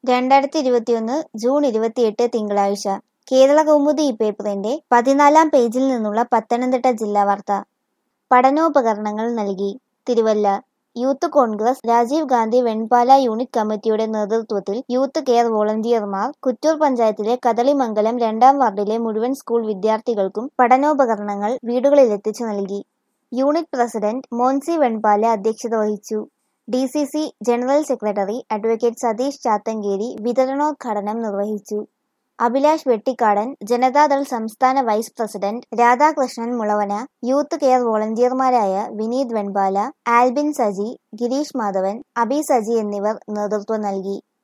രണ്ടായിരത്തി ഇരുപത്തിയൊന്ന് ജൂൺ ഇരുപത്തിയെട്ട് തിങ്കളാഴ്ച കേരള കൗമുദി ഈ പേപ്പറിന്റെ പതിനാലാം പേജിൽ നിന്നുള്ള പത്തനംതിട്ട ജില്ലാ വാർത്ത പഠനോപകരണങ്ങൾ നൽകി Thiruvalla youth Congress Rajiv Gandhi Venpala unit കമ്മിറ്റിയുടെ നേതൃത്വത്തിൽ യൂത്ത് കെയർ വോളണ്ടിയർമാർ കുറ്റൂർ പഞ്ചായത്തിലെ കദളിമംഗലം രണ്ടാം വാർഡിലെ മുഴുവൻ സ്കൂൾ വിദ്യാർത്ഥികൾക്കും പഠനോപകരണങ്ങൾ വീടുകളിലെത്തിച്ചു നൽകി യൂണിറ്റ് പ്രസിഡന്റ് മോൻസി വെൺപാല അധ്യക്ഷത വഹിച്ചു D C C general secretary advocate Satheesh Chathankeri വിതരണോദ്ഘാടനം നിർവഹിച്ചു അഭിലാഷ് വെട്ടിക്കാടൻ ജനതാദൾ സംസ്ഥാന vice president Radhakrishnan Mulavana youth care വോളണ്ടിയർമാരായ വിനീത് വെൺപാല ആൽബിൻ സജി ഗിരീഷ് മാധവൻ അബി സജി എന്നിവർ നേതൃത്വം നൽകി